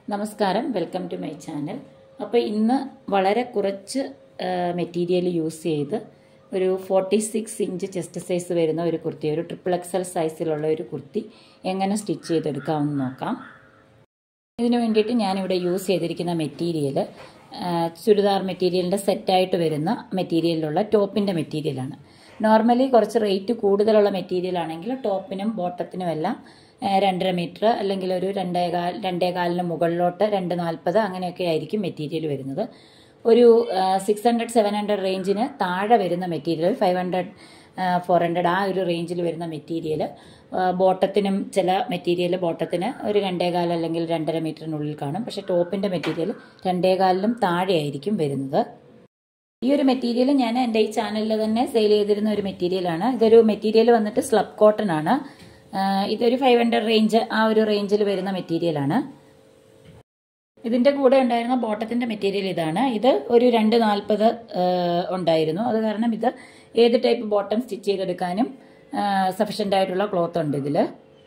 നമസ്കാരം welcome to my channel അപ്പോൾ ഇന്ന് വളരെ കുറച്ച് മെറ്റീരിയൽ യൂസ് ചെയ്ത് ഒരു forty six inch chest size വരുന്ന ഒരു കുർത്തി ഒരു ട്രിപ്പിൾ എക്സൽ സൈസിലുള്ള ഒരു കുർത്തി എങ്ങനെ സ്റ്റിച്ച് ചെയ്തെടുക്കാമെന്ന് നോക്കാം ഇതിനു വേണ്ടിയിട്ട് ഞാനിവിടെ യൂസ് ചെയ്തിരിക്കുന്ന മെറ്റീരിയൽ ചുരിദാർ മെറ്റീരിയലിൻ്റെ സെറ്റായിട്ട് വരുന്ന മെറ്റീരിയലിലുള്ള ടോപ്പിൻ്റെ മെറ്റീരിയലാണ് നോർമലി കുറച്ച് റേറ്റ് കൂടുതലുള്ള മെറ്റീരിയൽ ആണെങ്കിൽ ടോപ്പിനും ബോട്ടത്തിനും എല്ലാം രണ്ടര മീറ്റർ അല്ലെങ്കിൽ ഒരു രണ്ടേകാൽ രണ്ടേകാലിന് മുകളിലോട്ട് രണ്ട് നാൽപ്പത് അങ്ങനെയൊക്കെ ആയിരിക്കും മെറ്റീരിയൽ വരുന്നത് ഒരു സിക്സ് ഹൺഡ്രഡ് സെവൻ ഹൺഡ്രഡ് റേഞ്ചിന് താഴെ വരുന്ന material five hundred four hundred ആ ഒരു റേഞ്ചിൽ വരുന്ന മെറ്റീരിയൽ ബോട്ടത്തിനും ചില മെറ്റീരിയൽ ബോട്ടത്തിന് ഒരു രണ്ടേകാൽ അല്ലെങ്കിൽ രണ്ടര മീറ്ററിനുള്ളിൽ കാണും പക്ഷെ ടോപ്പിൻ്റെ മെറ്റീരിയൽ രണ്ടേകാലിലും താഴെയായിരിക്കും വരുന്നത് ഈ ഒരു മെറ്റീരിയൽ ഞാൻ എൻ്റെ ഈ ചാനലിൽ തന്നെ സെയിൽ ചെയ്തിരുന്ന ഒരു മെറ്റീരിയലാണ് ഇതൊരു മെറ്റീരിയൽ വന്നിട്ട് സ്ലബ് കോട്ടൺ ആണ് ഇതൊരു ഫൈവ് ഹൺഡ്രഡ് റേഞ്ച് ആ ഒരു റേഞ്ചിൽ വരുന്ന മെറ്റീരിയലാണ് ഇതിൻ്റെ കൂടെ ഉണ്ടായിരുന്ന ബോട്ടത്തിൻ്റെ മെറ്റീരിയൽ ഇതാണ് ഇത് ഒരു രണ്ട് നാൽപ്പത് ഉണ്ടായിരുന്നു അത് കാരണം ഇത് ഏത് ടൈപ്പ് ബോട്ടം സ്റ്റിച്ച് ചെയ്തെടുക്കാനും സഫിഷ്യൻ്റ് ആയിട്ടുള്ള ക്ലോത്ത് ഉണ്ട് ഇതിൽ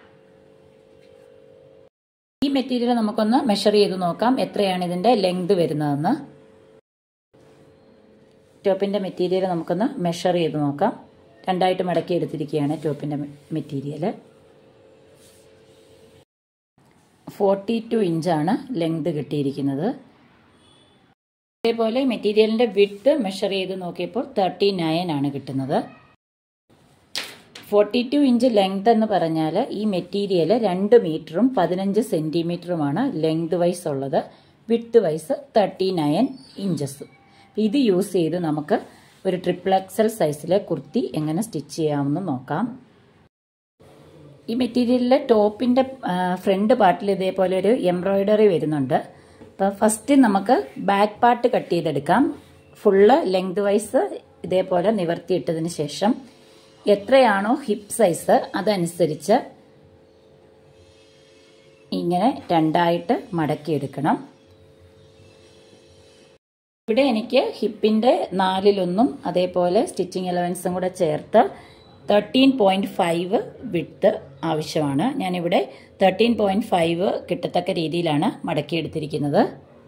ഈ മെറ്റീരിയൽ നമുക്കൊന്ന് മെഷർ ചെയ്ത് നോക്കാം എത്രയാണ് ഇതിൻ്റെ ലെങ്ത് വരുന്നതെന്ന് ടോപ്പിൻ്റെ മെറ്റീരിയൽ നമുക്കൊന്ന് മെഷർ ചെയ്ത് നോക്കാം രണ്ടായിട്ട് മടക്കി എടുത്തിരിക്കുകയാണ് ടോപ്പിൻ്റെ മെറ്റീരിയൽ ഫോർട്ടി ടു ഇഞ്ചാണ് ലെങ്ത് കിട്ടിയിരിക്കുന്നത് അതേപോലെ മെറ്റീരിയലിൻ്റെ വിഡ്ത്ത് മെഷർ ചെയ്ത് നോക്കിയപ്പോൾ തേർട്ടി നയൻ ആണ് കിട്ടുന്നത് ഫോർട്ടി ടു ഇഞ്ച് ലെങ്ത് എന്ന് പറഞ്ഞാൽ ഈ മെറ്റീരിയൽ രണ്ട് മീറ്ററും പതിനഞ്ച് സെൻറ്റിമീറ്ററുമാണ് ലെങ്ത് വൈസ് ഉള്ളത് വിഡ്ത്ത് വൈസ് തേർട്ടി നയൻ ഇഞ്ചസും ഇത് യൂസ് ചെയ്ത് നമുക്ക് ഒരു ട്രിപ്പിൾ എക്സൽ സൈസിലെ കുർത്തി എങ്ങനെ സ്റ്റിച്ച് ചെയ്യാമെന്ന് നോക്കാം ഈ മെറ്റീരിയലിലെ ടോപ്പിൻ്റെ ഫ്രണ്ട് പാർട്ടിൽ ഇതേപോലെ ഒരു എംബ്രോയിഡറി വരുന്നുണ്ട് അപ്പോൾ ഫസ്റ്റ് നമുക്ക് ബാക്ക് പാർട്ട് കട്ട് ചെയ്തെടുക്കാം ഫുള്ള് ലെങ്ത് വൈസ് ഇതേപോലെ നിവർത്തിയിട്ടതിന് ശേഷം എത്രയാണോ ഹിപ്പ് സൈസ് അതനുസരിച്ച് ഇങ്ങനെ രണ്ടായിട്ട് മടക്കിയെടുക്കണം ഇവിടെ എനിക്ക് ഹിപ്പിൻ്റെ നാലിലൊന്നും അതേപോലെ സ്റ്റിച്ചിങ് എലവൻസും കൂടെ ചേർത്ത് തേർട്ടീൻ പോയിൻറ്റ് ഫൈവ് വിട്ത്ത് ആവശ്യമാണ് ഞാനിവിടെ തേർട്ടീൻ പോയിൻറ്റ് ഫൈവ് കിട്ടത്തക്ക രീതിയിലാണ് മടക്കിയെടുത്തിരിക്കുന്നത്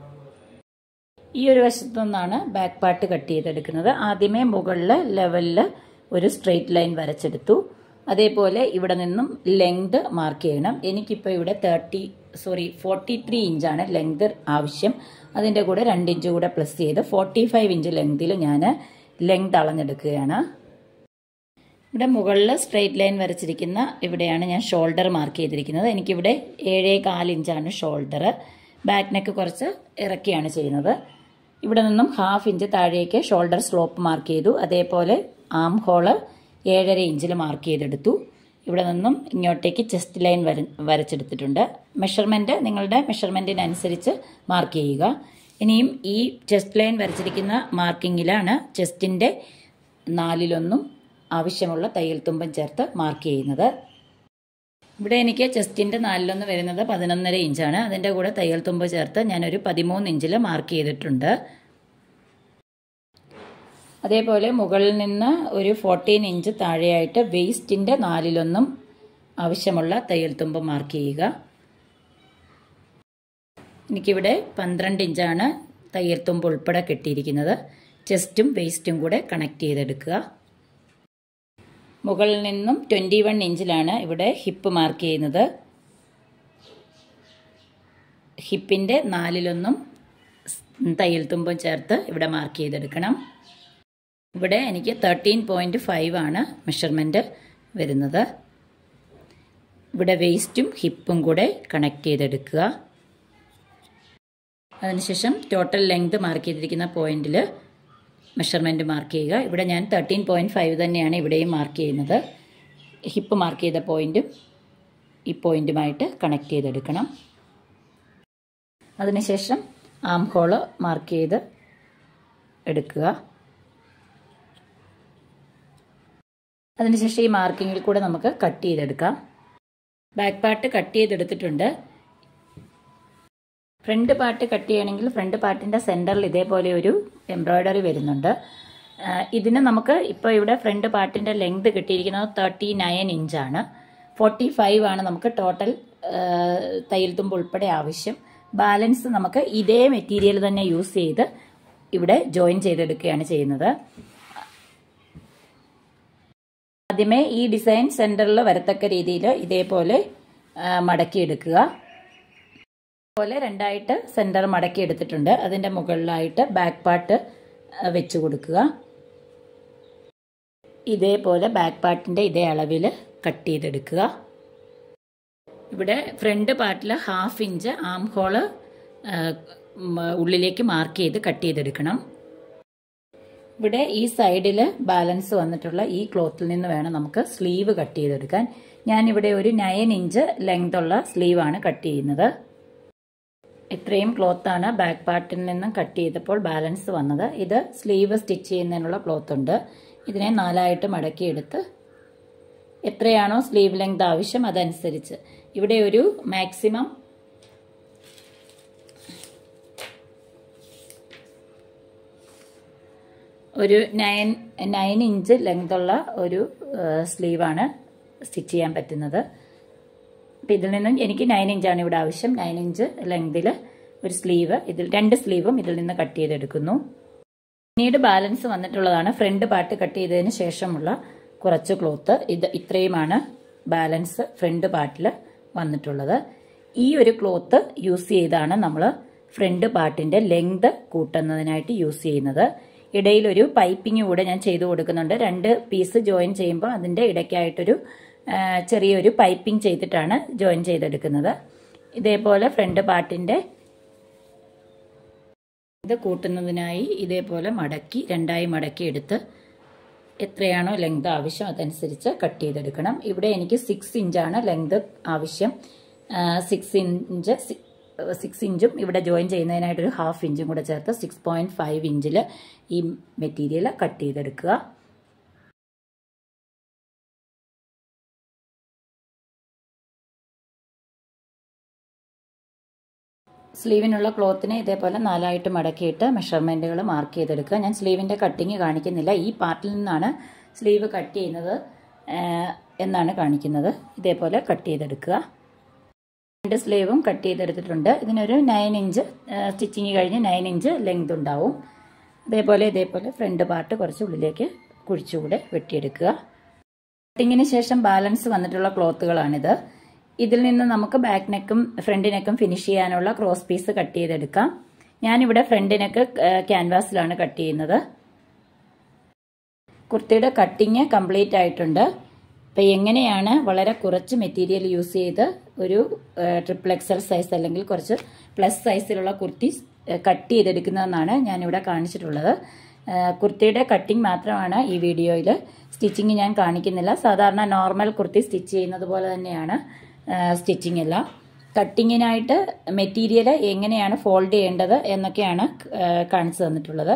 ഈ ഒരു വശത്തു നിന്നാണ് ബാക്ക് പാർട്ട് കട്ട് ചെയ്തെടുക്കുന്നത് ആദ്യമേ മുകളിൽ ലെവലിൽ ഒരു സ്ട്രെയിറ്റ് ലൈൻ വരച്ചെടുത്തു അതേപോലെ ഇവിടെ നിന്നും ലെങ്ത് മാർക്ക് ചെയ്യണം എനിക്കിപ്പോൾ ഇവിടെ തേർട്ടി സോറി ഫോർട്ടി ത്രീ ഇഞ്ചാണ് ലെങ്ത് ആവശ്യം അതിൻ്റെ കൂടെ രണ്ട് ഇഞ്ച് കൂടെ പ്ലസ് ചെയ്ത് ഫോർട്ടി ഫൈവ് ഇഞ്ച് ലെങ്തിൽ ഞാൻ ലെങ്ത് അളഞ്ഞെടുക്കുകയാണ് ഇവിടെ മുകളിൽ സ്ട്രെയിറ്റ് ലൈൻ വരച്ചിരിക്കുന്ന ഇവിടെയാണ് ഞാൻ ഷോൾഡർ മാർക്ക് ചെയ്തിരിക്കുന്നത് എനിക്കിവിടെ ഏഴേ കാൽ ഇഞ്ചാണ് ഷോൾഡർ ബാക്ക് നെക്ക് കുറച്ച് ഇറക്കിയാണ് ചെയ്യുന്നത് ഇവിടെ നിന്നും ഹാഫ് ഇഞ്ച് താഴേക്ക് ഷോൾഡർ സ്ലോപ്പ് മാർക്ക് ചെയ്തു അതേപോലെ ആം ഹോള് ഏഴര ഇഞ്ചിൽ മാർക്ക് ചെയ്തെടുത്തു ഇവിടെ നിന്നും ഇങ്ങോട്ടേക്ക് ചെസ്റ്റ് ലൈൻ വര വരച്ചെടുത്തിട്ടുണ്ട് മെഷർമെൻറ്റ് നിങ്ങളുടെ മെഷർമെൻറ്റിനനുസരിച്ച് മാർക്ക് ചെയ്യുക ഇനിയും ഈ ചെസ്റ്റ് ലൈൻ വരച്ചിരിക്കുന്ന മാർക്കിങ്ങിലാണ് ചെസ്റ്റിൻ്റെ നാലിലൊന്നും ആവശ്യമുള്ള തയ്യൽ തുമ്പം ചേർത്ത് മാർക്ക് ചെയ്യുന്നത് ഇവിടെ എനിക്ക് ചെസ്റ്റിൻ്റെ നാലിലൊന്ന് വരുന്നത് പതിനൊന്നര ഇഞ്ചാണ് അതിൻ്റെ കൂടെ തയ്യൽ തുമ്പ് ചേർത്ത് ഞാനൊരു പതിമൂന്ന് ഇഞ്ചിൽ മാർക്ക് ചെയ്തിട്ടുണ്ട് അതേപോലെ മുകളിൽ നിന്ന് ഒരു ഫോർട്ടീൻ ഇഞ്ച് താഴെയായിട്ട് വേസ്റ്റിൻ്റെ നാലിലൊന്നും ആവശ്യമുള്ള തയ്യൽ തുമ്പ് മാർക്ക് ചെയ്യുക എനിക്കിവിടെ പന്ത്രണ്ട് ഇഞ്ചാണ് തയ്യൽ തുമ്പ് ഉൾപ്പെടെ കെട്ടിയിരിക്കുന്നത് ചെസ്റ്റും വേസ്റ്റും കൂടെ കണക്ട് ചെയ്തെടുക്കുക മുകളിൽ നിന്നും ട്വൻറ്റി വൺ ഇഞ്ചിലാണ് ഇവിടെ ഹിപ്പ് മാർക്ക് ചെയ്യുന്നത് ഹിപ്പിൻ്റെ നാലിലൊന്നും തയ്യൽ തുമ്പും ചേർത്ത് ഇവിടെ മാർക്ക് ചെയ്തെടുക്കണം ഇവിടെ എനിക്ക് തേർട്ടീൻ പോയിൻറ്റ് ഫൈവ് ആണ് മെഷർമെൻറ്റ് വരുന്നത് ഇവിടെ വേസ്റ്റും ഹിപ്പും കൂടെ കണക്ട് ചെയ്തെടുക്കുക അതിനുശേഷം ടോട്ടൽ ലെങ്ത് മാർക്ക് ചെയ്തിരിക്കുന്ന പോയിന്റിൽ മെഷർമെൻറ്റ് മാർക്ക് ചെയ്യുക ഇവിടെ ഞാൻ തേർട്ടീൻ പോയിൻറ്റ് ഫൈവ് തന്നെയാണ് ഇവിടെയും മാർക്ക് ചെയ്യുന്നത് ഹിപ്പ് മാർക്ക് ചെയ്ത പോയിൻറ്റും ഈ പോയിൻറ്റുമായിട്ട് കണക്ട് ചെയ്തെടുക്കണം അതിനുശേഷം ആം ഹോള് മാർക്ക് ചെയ്ത് എടുക്കുക അതിനുശേഷം ഈ മാർക്കിങ്ങിൽ കൂടെ നമുക്ക് കട്ട് ചെയ്തെടുക്കാം ബാക്ക് പാർട്ട് കട്ട് ചെയ്തെടുത്തിട്ടുണ്ട് ഫ്രണ്ട് പാർട്ട് കട്ട് ചെയ്യണമെങ്കിൽ ഫ്രണ്ട് പാർട്ടിൻ്റെ സെൻറ്ററിൽ ഇതേപോലെ ഒരു എംബ്രോയ്ഡറി വരുന്നുണ്ട് ഇതിന് നമുക്ക് ഇപ്പോൾ ഇവിടെ ഫ്രണ്ട് പാർട്ടിൻ്റെ ലെങ്ത് കിട്ടിയിരിക്കുന്നത് തേർട്ടി നയൻ ഇഞ്ചാണ് ഫോർട്ടി ഫൈവ് ആണ് നമുക്ക് ടോട്ടൽ തയ്യൽ തുമ്പ് ഉൾപ്പെടെ ആവശ്യം ബാലൻസ് നമുക്ക് ഇതേ മെറ്റീരിയൽ തന്നെ യൂസ് ചെയ്ത് ഇവിടെ ജോയിൻ ചെയ്തെടുക്കുകയാണ് ചെയ്യുന്നത് ആദ്യമേ ഈ ഡിസൈൻ സെന്ററിൽ വരത്തക്ക രീതിയിൽ ഇതേപോലെ മടക്കിയെടുക്കുക പോലെ രണ്ടായിട്ട് സെന്റർ മടക്കി എടുത്തിട്ടുണ്ട് അതിൻ്റെ മുകളിലായിട്ട് ബാക്ക് പാർട്ട് വെച്ച് കൊടുക്കുക ഇതേപോലെ ബാക്ക് പാർട്ടിൻ്റെ ഇതേ അളവിൽ കട്ട് ചെയ്തെടുക്കുക ഇവിടെ ഫ്രണ്ട് പാർട്ടിൽ ഹാഫ് ഇഞ്ച് ആം ഹോള് ഉള്ളിലേക്ക് മാർക്ക് ചെയ്ത് കട്ട് ചെയ്തെടുക്കണം ഇവിടെ ഈ സൈഡിൽ ബാലൻസ് വന്നിട്ടുള്ള ഈ ക്ലോത്തിൽ നിന്ന് വേണം നമുക്ക് സ്ലീവ് കട്ട് ചെയ്തെടുക്കാൻ ഞാനിവിടെ ഒരു നയൻ ഇഞ്ച് ലെങ്ത് ഉള്ള സ്ലീവാണ് കട്ട് ചെയ്യുന്നത് ഇത്രയും ക്ലോത്താണ് ബാക്ക് പാർട്ടിൽ നിന്നും കട്ട് ചെയ്തപ്പോൾ ബാലൻസ് വന്നത് ഇത് സ്ലീവ് സ്റ്റിച്ച് ചെയ്യുന്നതിനുള്ള ക്ലോത്ത് ഉണ്ട് ഇതിനെ നാലായിട്ട് മടക്കിയെടുത്ത് എത്രയാണോ സ്ലീവ് ലെങ്ത് ആവശ്യം അതനുസരിച്ച് ഇവിടെ ഒരു മാക്സിമം ഒരു നയൻ നയൻ ഇഞ്ച് ലെങ്തുള്ള ഒരു സ്ലീവാണ് സ്റ്റിച്ച് ചെയ്യാൻ പറ്റുന്നത് അപ്പം ഇതിൽ നിന്നും എനിക്ക് നയൻ ഇഞ്ചാണ് ഇവിടെ ആവശ്യം നയൻ ഇഞ്ച് ലെങ്തിൽ ഒരു സ്ലീവ് ഇതിൽ രണ്ട് സ്ലീവും ഇതിൽ നിന്ന് കട്ട് ചെയ്തെടുക്കുന്നു പിന്നീട് ബാലൻസ് വന്നിട്ടുള്ളതാണ് ഫ്രണ്ട് പാർട്ട് കട്ട് ചെയ്തതിന് ശേഷമുള്ള കുറച്ച് ക്ലോത്ത് ഇത് ഇത്രയുമാണ് ബാലൻസ് ഫ്രണ്ട് പാർട്ടിൽ വന്നിട്ടുള്ളത് ഈ ഒരു ക്ലോത്ത് യൂസ് ചെയ്താണ് നമ്മൾ ഫ്രണ്ട് പാർട്ടിന്റെ ലെങ്ത് കൂട്ടുന്നതിനായിട്ട് യൂസ് ചെയ്യുന്നത് ഇടയിൽ ഒരു പൈപ്പിംഗ് കൂടെ ഞാൻ ചെയ്തു കൊടുക്കുന്നുണ്ട് രണ്ട് പീസ് ജോയിൻ ചെയ്യുമ്പോൾ അതിൻ്റെ ഇടയ്ക്കായിട്ടൊരു ചെറിയൊരു പൈപ്പിംഗ് ചെയ്തിട്ടാണ് ജോയിൻ ചെയ്തെടുക്കുന്നത് ഇതേപോലെ ഫ്രണ്ട് പാർട്ടിന്റെ ഇത് കൂട്ടുന്നതിനായി ഇതേപോലെ മടക്കി രണ്ടായി മടക്കി എടുത്ത് എത്രയാണോ ലെങ്ത് ആവശ്യം അതനുസരിച്ച് കട്ട് ചെയ്തെടുക്കണം ഇവിടെ എനിക്ക് സിക്സ് ഇഞ്ചാണ് ലെങ്ത് ആവശ്യം സിക്സ് ഇഞ്ച് സിക്സ് ഇഞ്ചും ഇവിടെ ജോയിൻ ചെയ്യുന്നതിനായിട്ട് ഒരു ഹാഫ് ഇഞ്ചും കൂടെ ചേർത്ത് സിക്സ് പോയിന്റ് ഫൈവ് ഇഞ്ചിൽ ഈ മെറ്റീരിയൽ കട്ട് ചെയ്തെടുക്കുക സ്ലീവിനുള്ള ക്ലോത്തിനെ ഇതേപോലെ നാലായിട്ട് മടക്കിയിട്ട് മെഷർമെൻറ്റുകൾ മാർക്ക് ചെയ്തെടുക്കുക ഞാൻ സ്ലീവിൻ്റെ കട്ടിങ് കാണിക്കുന്നില്ല ഈ പാർട്ടിൽ നിന്നാണ് സ്ലീവ് കട്ട് ചെയ്യുന്നത് എന്നാണ് കാണിക്കുന്നത് ഇതേപോലെ കട്ട് ചെയ്തെടുക്കുക രണ്ട് സ്ലീവും കട്ട് ചെയ്തെടുത്തിട്ടുണ്ട് ഇതിനൊരു നയൻ ഇഞ്ച് സ്റ്റിച്ചിങ് കഴിഞ്ഞ് നയൻ ഇഞ്ച് ലെങ്ത് ഉണ്ടാവും ഇതേപോലെ ഇതേപോലെ ഫ്രണ്ട് പാർട്ട് കുറച്ച് ഉള്ളിലേക്ക് കുഴിച്ചുകൂടെ വെട്ടിയെടുക്കുക കട്ടിങ്ങിന് ശേഷം ബാലൻസ് വന്നിട്ടുള്ള ക്ലോത്തുകളാണിത് ഇതിൽ നിന്ന് നമുക്ക് ബാക്ക് നെക്കും ഫ്രണ്ട് നെക്കും ഫിനിഷ് ചെയ്യാനുള്ള ക്രോസ് പീസ് കട്ട് ചെയ്തെടുക്കാം ഞാനിവിടെ ഫ്രണ്ട് നെക്ക് ക്യാൻവാസിലാണ് കട്ട് ചെയ്യുന്നത് കുർത്തിയുടെ കട്ടിങ് കംപ്ലീറ്റ് ആയിട്ടുണ്ട് അപ്പം എങ്ങനെയാണ് വളരെ കുറച്ച് മെറ്റീരിയൽ യൂസ് ചെയ്ത് ഒരു ട്രിപ്പിൾ എക്സൽ സൈസ് അല്ലെങ്കിൽ കുറച്ച് പ്ലസ് സൈസിലുള്ള കുർത്തി കട്ട് ചെയ്തെടുക്കുന്നതെന്നാണ് ഞാനിവിടെ കാണിച്ചിട്ടുള്ളത് കുർത്തിയുടെ കട്ടിങ് മാത്രമാണ് ഈ വീഡിയോയിൽ സ്റ്റിച്ചിങ് ഞാൻ കാണിക്കുന്നില്ല സാധാരണ നോർമൽ കുർത്തി സ്റ്റിച്ച് ചെയ്യുന്നത് പോലെ തന്നെയാണ് സ്റ്റിച്ചിങ് എല്ലാം കട്ടിങ്ങിനായിട്ട് മെറ്റീരിയൽ എങ്ങനെയാണ് ഫോൾഡ് ചെയ്യേണ്ടത് എന്നൊക്കെയാണ് കാണിച്ചു തന്നിട്ടുള്ളത്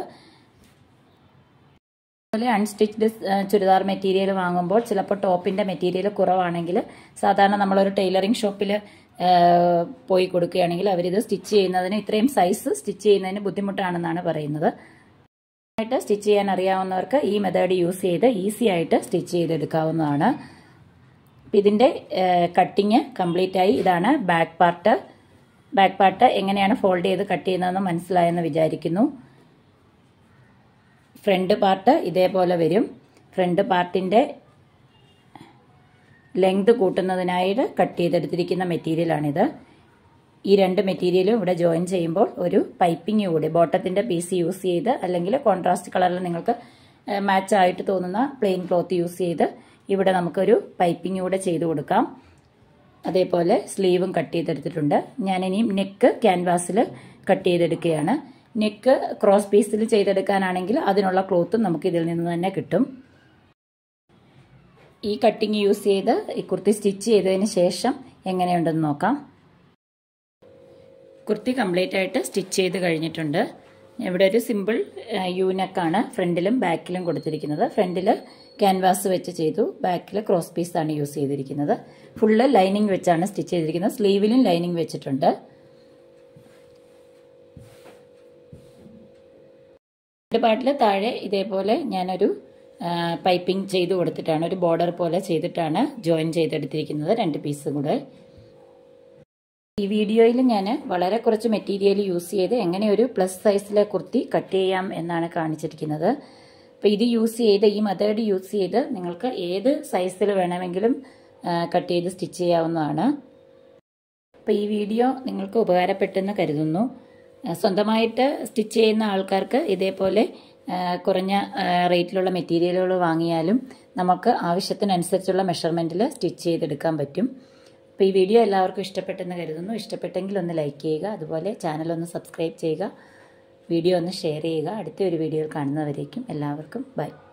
അതുപോലെ അൺസ്റ്റിച്ച്ഡ് ചുരിദാർ മെറ്റീരിയൽ വാങ്ങുമ്പോൾ ചിലപ്പോൾ ടോപ്പിന്റെ മെറ്റീരിയൽ കുറവാണെങ്കിൽ സാധാരണ നമ്മളൊരു ടൈലറിംഗ് ഷോപ്പിൽ പോയി കൊടുക്കുകയാണെങ്കിൽ അവരിത് സ്റ്റിച്ച് ചെയ്യുന്നതിന് ഇത്രയും സൈസ് സ്റ്റിച്ച് ചെയ്യുന്നതിന് ബുദ്ധിമുട്ടാണെന്നാണ് പറയുന്നത് ആയിട്ട് സ്റ്റിച്ച് ചെയ്യാൻ അറിയാവുന്നവർക്ക് ഈ മെത്തേഡ് യൂസ് ചെയ്ത് ഈസി ആയിട്ട് സ്റ്റിച്ച് ചെയ്തെടുക്കാവുന്നതാണ് ഇതിന്റെ കട്ടിങ് കംപ്ലീറ്റ് ആയി ഇതാണ് ബാക്ക് പാർട്ട് ബാക്ക് പാർട്ട് എങ്ങനെയാണ് ഫോൾഡ് ചെയ്ത് കട്ട് ചെയ്യുന്നതെന്ന് മനസ്സിലായെന്ന് വിചാരിക്കുന്നു ഫ്രണ്ട് പാർട്ട് ഇതേപോലെ വരും ഫ്രണ്ട് പാർട്ടിന്റെ ലെങ്ത് കൂട്ടുന്നതിനായിട്ട് കട്ട് ചെയ്തെടുത്തിരിക്കുന്ന മെറ്റീരിയലാണിത് ഈ രണ്ട് മെറ്റീരിയലും ഇവിടെ ജോയിൻ ചെയ്യുമ്പോൾ ഒരു പൈപ്പിംഗ് കൂടി ബോട്ടത്തിന്റെ പീസ് യൂസ് ചെയ്ത് അല്ലെങ്കിൽ കോൺട്രാസ്റ്റ് കളറിൽ നിങ്ങൾക്ക് മാച്ച് ആയിട്ട് തോന്നുന്ന പ്ലെയിൻ ക്ലോത്ത് യൂസ് ചെയ്ത് ഇവിടെ നമുക്കൊരു പൈപ്പിംഗ് കൂടെ ചെയ്ത് കൊടുക്കാം അതേപോലെ സ്ലീവും കട്ട് ചെയ്തെടുത്തിട്ടുണ്ട് ഞാനിനി നെക്ക് ക്യാൻവാസിൽ കട്ട് ചെയ്തെടുക്കുകയാണ് നെക്ക് ക്രോസ് പീസിൽ ചെയ്തെടുക്കാനാണെങ്കിൽ അതിനുള്ള ക്ലോത്തും നമുക്ക് ഇതിൽ നിന്ന് തന്നെ കിട്ടും ഈ കട്ടിങ് യൂസ് ചെയ്ത് ഈ കുർത്തി സ്റ്റിച്ച് ചെയ്തതിന് ശേഷം എങ്ങനെയുണ്ടെന്ന് നോക്കാം കുർത്തി കംപ്ലീറ്റ് ആയിട്ട് സ്റ്റിച്ച് ചെയ്ത് കഴിഞ്ഞിട്ടുണ്ട് ഇവിടെ ഒരു സിമ്പിൾ യൂനക്കാണ് ഫ്രണ്ടിലും ബാക്കിലും കൊടുത്തിരിക്കുന്നത് ഫ്രണ്ടിൽ ക്യാൻവാസ് വെച്ച് ചെയ്തു ബാക്കിൽ ക്രോസ് പീസാണ് യൂസ് ചെയ്തിരിക്കുന്നത് ഫുള്ള് ലൈനിങ് വെച്ചാണ് സ്റ്റിച്ച് ചെയ്തിരിക്കുന്നത് സ്ലീവിലും ലൈനിങ് വെച്ചിട്ടുണ്ട് രണ്ട് പാട്ടിൽ താഴെ ഇതേപോലെ ഞാനൊരു പൈപ്പിംഗ് ചെയ്ത് കൊടുത്തിട്ടാണ് ഒരു ബോർഡർ പോലെ ചെയ്തിട്ടാണ് ജോയിൻ ചെയ്തെടുത്തിരിക്കുന്നത് രണ്ട് പീസും കൂടെ ഈ വീഡിയോയിൽ ഞാൻ വളരെ കുറച്ച് മെറ്റീരിയൽ യൂസ് ചെയ്ത് എങ്ങനെ ഒരു പ്ലസ് സൈസിലെ കുർത്തി കട്ട് ചെയ്യാം എന്നാണ് കാണിച്ചിരിക്കുന്നത് അപ്പോൾ ഇത് യൂസ് ചെയ്ത് ഈ മെത്തേഡ് യൂസ് ചെയ്ത് നിങ്ങൾക്ക് ഏത് സൈസിൽ വേണമെങ്കിലും കട്ട് ചെയ്ത് സ്റ്റിച്ച് ചെയ്യാവുന്നതാണ് അപ്പോൾ ഈ വീഡിയോ നിങ്ങൾക്ക് ഉപകാരപ്പെട്ടെന്ന് കരുതുന്നു സ്വന്തമായിട്ട് സ്റ്റിച്ച് ചെയ്യുന്ന ആൾക്കാർക്ക് ഇതേപോലെ കുറഞ്ഞ റേറ്റിലുള്ള മെറ്റീരിയലുകൾ വാങ്ങിയാലും നമുക്ക് ആവശ്യത്തിനനുസരിച്ചുള്ള മെഷർമെൻറ്റിൽ സ്റ്റിച്ച് ചെയ്തെടുക്കാൻ പറ്റും അപ്പോൾ ഈ വീഡിയോ എല്ലാവർക്കും ഇഷ്ടപ്പെട്ടെന്ന് കരുതുന്നു ഇഷ്ടപ്പെട്ടെങ്കിൽ ഒന്ന് ലൈക്ക് ചെയ്യുക അതുപോലെ ചാനൽ ഒന്ന് സബ്സ്ക്രൈബ് ചെയ്യുക വീഡിയോ ഒന്ന് ഷെയർ ചെയ്യുക അടുത്ത ഒരു വീഡിയോയിൽ കാണുന്നവരേക്കും എല്ലാവർക്കും ബൈ